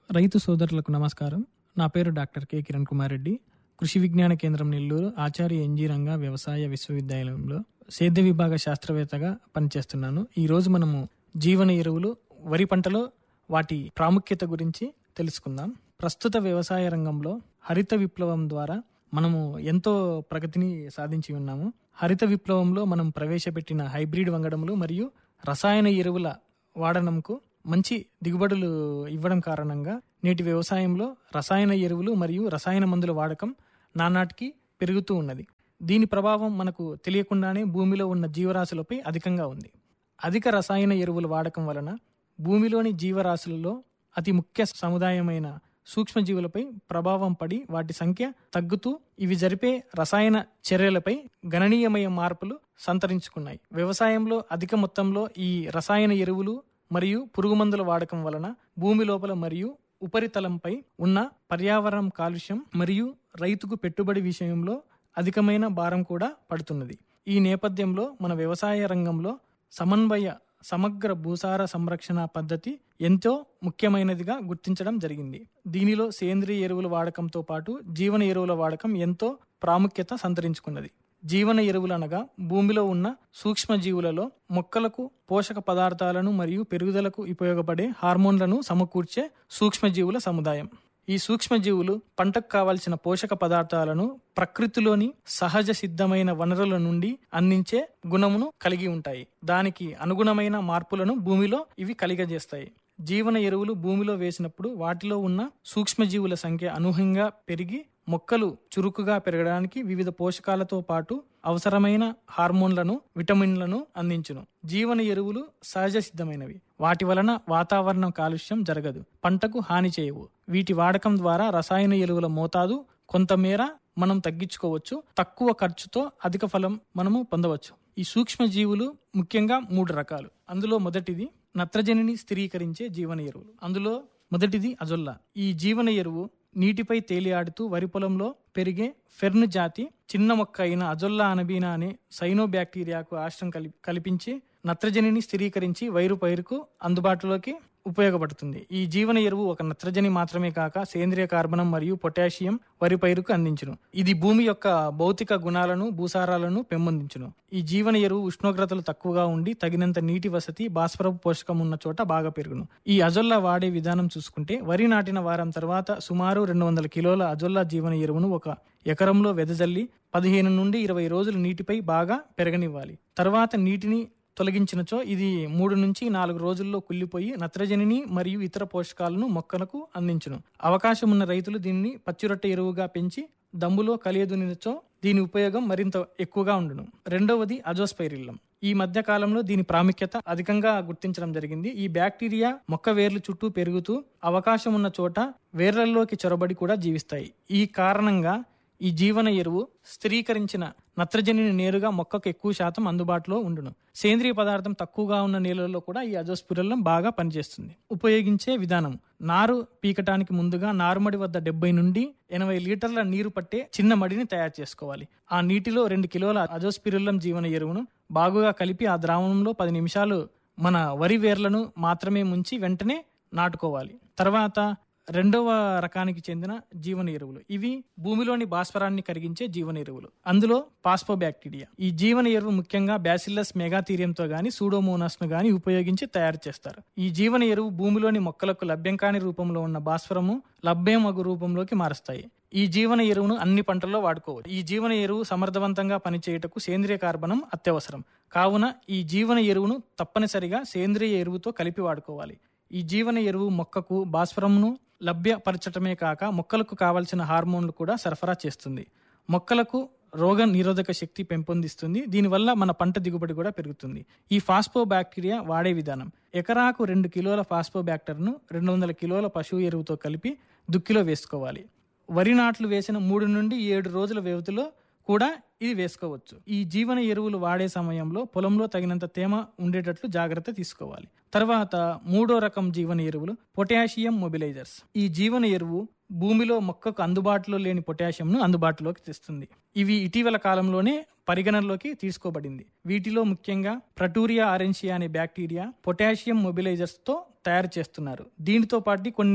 రైతు సోదరులకు నమస్కారం నా పేరు డాక్టర్ కె కిరణ్ కుమార్ రెడ్డి కృషి విజ్ఞాన కేంద్రం నెల్లూరు ఆచార్య ఎన్జీ రంగ వ్యవసాయ విశ్వవిద్యాలయంలో సేద్య విభాగ శాస్త్రవేత్తగా పనిచేస్తున్నాను ఈ రోజు మనము జీవన ఎరువులు వరి పంటలో వాటి ప్రాముఖ్యత గురించి తెలుసుకుందాం ప్రస్తుత వ్యవసాయ రంగంలో హరిత విప్లవం ద్వారా మనము ఎంతో ప్రగతిని సాధించి ఉన్నాము హరిత విప్లవంలో మనం ప్రవేశపెట్టిన హైబ్రిడ్ వంగడములు మరియు రసాయన ఎరువుల వాడనంకు మంచి దిగుబడులు ఇవ్వడం కారణంగా నేటి వ్యవసాయంలో రసాయన ఎరువులు మరియు రసాయన మందుల వాడకం నానాటికి పెరుగుతూ ఉన్నది దీని ప్రభావం మనకు తెలియకుండానే భూమిలో ఉన్న జీవరాశులపై అధికంగా ఉంది అధిక రసాయన ఎరువుల వాడకం వలన భూమిలోని జీవరాశులలో అతి ముఖ్య సముదాయమైన సూక్ష్మజీవులపై ప్రభావం పడి వాటి సంఖ్య తగ్గుతూ ఇవి జరిపే రసాయన చర్యలపై గణనీయమైన మార్పులు సంతరించుకున్నాయి వ్యవసాయంలో అధిక మొత్తంలో ఈ రసాయన ఎరువులు మరియు పురుగుమందుల వాడకం వలన భూమి లోపల మరియు ఉపరితలంపై ఉన్న పర్యావరణం కాలుష్యం మరియు రైతుకు పెట్టుబడి విషయంలో అధికమైన భారం కూడా పడుతున్నది ఈ నేపథ్యంలో మన వ్యవసాయ రంగంలో సమన్వయ సమగ్ర భూసార సంరక్షణ పద్ధతి ఎంతో ముఖ్యమైనదిగా గుర్తించడం జరిగింది దీనిలో సేంద్రియ ఎరువుల వాడకంతో పాటు జీవన ఎరువుల వాడకం ఎంతో ప్రాముఖ్యత సంతరించుకున్నది జీవన ఎరువులు అనగా భూమిలో ఉన్న సూక్ష్మజీవులలో మొక్కలకు పోషక పదార్థాలను మరియు పెరుగుదలకు ఉపయోగపడే హార్మోన్లను సమకూర్చే సూక్ష్మజీవుల సముదాయం ఈ సూక్ష్మజీవులు పంటకు కావలసిన పోషక పదార్థాలను ప్రకృతిలోని సహజ సిద్ధమైన వనరుల నుండి అందించే గుణమును కలిగి ఉంటాయి దానికి అనుగుణమైన మార్పులను భూమిలో ఇవి కలిగజేస్తాయి జీవన ఎరువులు భూమిలో వేసినప్పుడు వాటిలో ఉన్న సూక్ష్మజీవుల సంఖ్య అనూహ్యంగా పెరిగి మొక్కలు చురుకుగా పెరగడానికి వివిధ పోషకాలతో పాటు అవసరమైన హార్మోన్లను విటమిన్లను అందించును జీవన ఎరువులు సహజ సిద్ధమైనవి వాటి వలన వాతావరణ కాలుష్యం జరగదు పంటకు హాని చేయవు వీటి వాడకం ద్వారా రసాయన ఎరువుల మోతాదు కొంతమేర మనం తగ్గించుకోవచ్చు తక్కువ ఖర్చుతో అధిక ఫలం మనము పొందవచ్చు ఈ సూక్ష్మజీవులు ముఖ్యంగా మూడు రకాలు అందులో మొదటిది నత్రజనిని స్థిరీకరించే జీవన ఎరువులు అందులో మొదటిది అజొల్లా ఈ జీవన ఎరువు నీటిపై తేలియాడుతూ వరి పొలంలో పెరిగే ఫెర్న్ జాతి చిన్న మొక్క అయిన అజొల్లా అనబీనా అనే సైనో బ్యాక్టీరియాకు ఆశ్రయం కలి కల్పించి నత్రజనిని స్థిరీకరించి వైరు పైరుకు అందుబాటులోకి ఉపయోగపడుతుంది ఈ జీవన ఎరువు ఒక నత్రజని మాత్రమే కాక సేంద్రియ కార్బనం మరియు పొటాషియం వరి పైరుకు అందించును ఇది భూమి యొక్క భౌతిక గుణాలను భూసారాలను పెంపొందించును ఈ జీవన ఎరువు ఉష్ణోగ్రతలు తక్కువగా ఉండి తగినంత నీటి వసతి భాస్వరపు పోషకం ఉన్న చోట బాగా పెరుగును ఈ అజొల్లా వాడే విధానం చూసుకుంటే వరి నాటిన వారం తర్వాత సుమారు రెండు వందల కిలోల అజొల్లా జీవన ఎరువును ఒక ఎకరంలో వెదజల్లి పదిహేను నుండి ఇరవై రోజులు నీటిపై బాగా పెరగనివ్వాలి తర్వాత నీటిని తొలగించినచో ఇది మూడు నుంచి నాలుగు రోజుల్లో కుళ్ళిపోయి నత్రజనిని మరియు ఇతర పోషకాలను మొక్కలకు అందించును అవకాశం ఉన్న రైతులు దీనిని పచ్చిరొట్టె ఎరువుగా పెంచి దమ్ములో కలియదునిచో దీని ఉపయోగం మరింత ఎక్కువగా ఉండును రెండవది అజోస్పైరిల్లం ఈ మధ్య కాలంలో దీని ప్రాముఖ్యత అధికంగా గుర్తించడం జరిగింది ఈ బ్యాక్టీరియా మొక్క వేర్లు చుట్టూ పెరుగుతూ అవకాశం ఉన్న చోట వేర్లలోకి చొరబడి కూడా జీవిస్తాయి ఈ కారణంగా ఈ జీవన ఎరువు స్థిరీకరించిన నత్రజనిని నేరుగా మొక్కకు ఎక్కువ శాతం అందుబాటులో ఉండును సేంద్రియ పదార్థం తక్కువగా ఉన్న నేలల్లో కూడా ఈ అజోస్పిరల్లం బాగా పనిచేస్తుంది ఉపయోగించే విధానం నారు పీకటానికి ముందుగా నారుమడి వద్ద డెబ్బై నుండి ఎనభై లీటర్ల నీరు పట్టే చిన్న మడిని తయారు చేసుకోవాలి ఆ నీటిలో రెండు కిలోల అజోస్పిరుల్లం జీవన ఎరువును బాగుగా కలిపి ఆ ద్రావణంలో పది నిమిషాలు మన వరి వేర్లను మాత్రమే ముంచి వెంటనే నాటుకోవాలి తర్వాత రెండవ రకానికి చెందిన జీవన ఎరువులు ఇవి భూమిలోని భాస్వరాన్ని కరిగించే జీవన ఎరువులు అందులో పాస్పోబ్యాక్టీరియా ఈ జీవన ఎరువు ముఖ్యంగా బ్యాసిల్లస్ మెగాథీరియంతో గాని సూడోమోనాస్ ను గాని ఉపయోగించి తయారు చేస్తారు ఈ జీవన ఎరువు భూమిలోని మొక్కలకు లభ్యం కాని రూపంలో ఉన్న భాస్వరము లభ్యమగు రూపంలోకి మారుస్తాయి ఈ జీవన ఎరువును అన్ని పంటల్లో వాడుకోవచ్చు ఈ జీవన ఎరువు సమర్థవంతంగా పనిచేయుటకు సేంద్రియ కార్బనం అత్యవసరం కావున ఈ జీవన ఎరువును తప్పనిసరిగా సేంద్రియ ఎరువుతో కలిపి వాడుకోవాలి ఈ జీవన ఎరువు మొక్కకు భాస్వరంను లభ్యపరచటమే కాక మొక్కలకు కావలసిన హార్మోన్లు కూడా సరఫరా చేస్తుంది మొక్కలకు రోగ నిరోధక శక్తి పెంపొందిస్తుంది దీనివల్ల మన పంట దిగుబడి కూడా పెరుగుతుంది ఈ ఫాస్పో బ్యాక్టీరియా వాడే విధానం ఎకరాకు రెండు కిలోల ఫాస్పో బ్యాక్టర్ను రెండు వందల కిలోల పశువు ఎరువుతో కలిపి దుక్కిలో వేసుకోవాలి వరి నాట్లు వేసిన మూడు నుండి ఏడు రోజుల వ్యవధిలో కూడా ఇది వేసుకోవచ్చు ఈ జీవన ఎరువులు వాడే సమయంలో పొలంలో తగినంత తేమ ఉండేటట్లు జాగ్రత్త తీసుకోవాలి తర్వాత మూడో రకం జీవన ఎరువులు పొటాషియం మొబిలైజర్స్ ఈ జీవన ఎరువు భూమిలో మొక్కకు అందుబాటులో లేని పొటాషియంను అందుబాటులోకి తెస్తుంది ఇవి ఇటీవల కాలంలోనే పరిగణనలోకి తీసుకోబడింది వీటిలో ముఖ్యంగా ప్రటూరియా ఆరెన్షియా అనే బ్యాక్టీరియా పొటాషియం మొబిలైజర్స్ తో తయారు చేస్తున్నారు దీనితో పాటు కొన్ని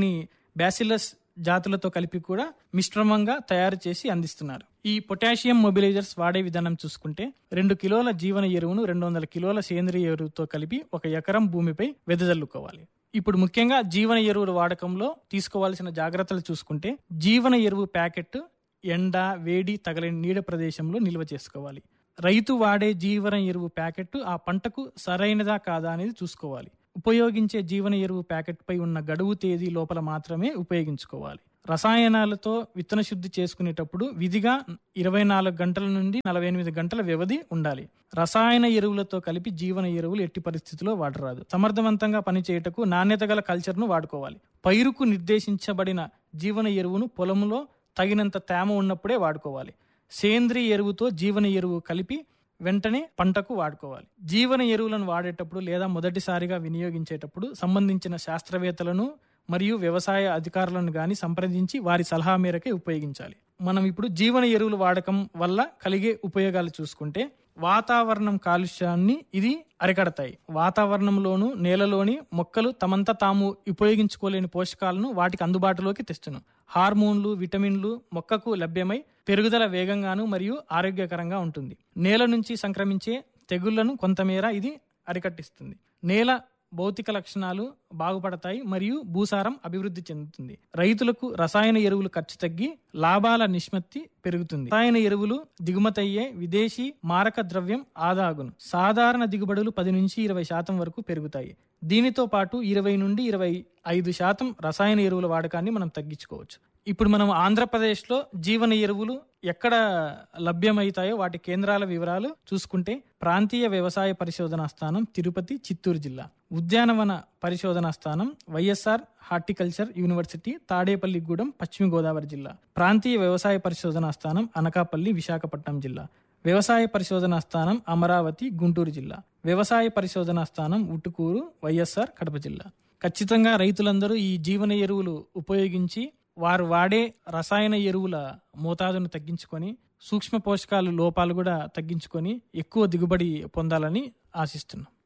బ్యాసిలస్ జాతులతో కలిపి కూడా మిశ్రమంగా తయారు చేసి అందిస్తున్నారు ఈ పొటాషియం మొబిలైజర్స్ వాడే విధానం చూసుకుంటే రెండు కిలోల జీవన ఎరువును రెండు వందల కిలోల సేంద్రియ ఎరువుతో కలిపి ఒక ఎకరం భూమిపై వెదజల్లుకోవాలి ఇప్పుడు ముఖ్యంగా జీవన ఎరువుల వాడకంలో తీసుకోవాల్సిన జాగ్రత్తలు చూసుకుంటే జీవన ఎరువు ప్యాకెట్ ఎండ వేడి తగలని నీడ ప్రదేశంలో నిల్వ చేసుకోవాలి రైతు వాడే జీవన ఎరువు ప్యాకెట్ ఆ పంటకు సరైనదా కాదా అనేది చూసుకోవాలి ఉపయోగించే జీవన ఎరువు ప్యాకెట్ పై ఉన్న గడువు తేదీ లోపల మాత్రమే ఉపయోగించుకోవాలి రసాయనాలతో విత్తన శుద్ధి చేసుకునేటప్పుడు విధిగా ఇరవై నాలుగు గంటల నుండి నలభై ఎనిమిది గంటల వ్యవధి ఉండాలి రసాయన ఎరువులతో కలిపి జీవన ఎరువులు ఎట్టి పరిస్థితుల్లో వాడరాదు సమర్థవంతంగా పనిచేయటకు నాణ్యత గల కల్చర్ను వాడుకోవాలి పైరుకు నిర్దేశించబడిన జీవన ఎరువును పొలంలో తగినంత తేమ ఉన్నప్పుడే వాడుకోవాలి సేంద్రియ ఎరువుతో జీవన ఎరువు కలిపి వెంటనే పంటకు వాడుకోవాలి జీవన ఎరువులను వాడేటప్పుడు లేదా మొదటిసారిగా వినియోగించేటప్పుడు సంబంధించిన శాస్త్రవేత్తలను మరియు వ్యవసాయ అధికారులను గాని సంప్రదించి వారి సలహా మేరకే ఉపయోగించాలి మనం ఇప్పుడు జీవన ఎరువుల వాడకం వల్ల కలిగే ఉపయోగాలు చూసుకుంటే వాతావరణం కాలుష్యాన్ని ఇది అరికడతాయి వాతావరణంలోను నేలలోని మొక్కలు తమంతా తాము ఉపయోగించుకోలేని పోషకాలను వాటికి అందుబాటులోకి తెస్తును హార్మోన్లు విటమిన్లు మొక్కకు లభ్యమై పెరుగుదల వేగంగాను మరియు ఆరోగ్యకరంగా ఉంటుంది నేల నుంచి సంక్రమించే తెగుళ్లను కొంతమేర ఇది అరికట్టిస్తుంది నేల భౌతిక లక్షణాలు బాగుపడతాయి మరియు భూసారం అభివృద్ధి చెందుతుంది రైతులకు రసాయన ఎరువులు ఖర్చు తగ్గి లాభాల నిష్పత్తి పెరుగుతుంది రసాయన ఎరువులు దిగుమతయ్యే విదేశీ మారక ద్రవ్యం ఆదాగును సాధారణ దిగుబడులు పది నుంచి ఇరవై శాతం వరకు పెరుగుతాయి దీనితో పాటు ఇరవై నుండి ఇరవై ఐదు శాతం రసాయన ఎరువుల వాడకాన్ని మనం తగ్గించుకోవచ్చు ఇప్పుడు మనం ఆంధ్రప్రదేశ్లో జీవన ఎరువులు ఎక్కడ లభ్యమవుతాయో వాటి కేంద్రాల వివరాలు చూసుకుంటే ప్రాంతీయ వ్యవసాయ పరిశోధనా స్థానం తిరుపతి చిత్తూరు జిల్లా ఉద్యానవన పరిశోధనా స్థానం వైఎస్ఆర్ హార్టికల్చర్ యూనివర్సిటీ తాడేపల్లిగూడెం పశ్చిమ గోదావరి జిల్లా ప్రాంతీయ వ్యవసాయ పరిశోధనా స్థానం అనకాపల్లి విశాఖపట్నం జిల్లా వ్యవసాయ పరిశోధనా స్థానం అమరావతి గుంటూరు జిల్లా వ్యవసాయ పరిశోధనా స్థానం ఉటుకూరు వైఎస్ఆర్ కడప జిల్లా ఖచ్చితంగా రైతులందరూ ఈ జీవన ఎరువులు ఉపయోగించి వారు వాడే రసాయన ఎరువుల మోతాదును తగ్గించుకొని సూక్ష్మ పోషకాలు లోపాలు కూడా తగ్గించుకొని ఎక్కువ దిగుబడి పొందాలని ఆశిస్తున్నాం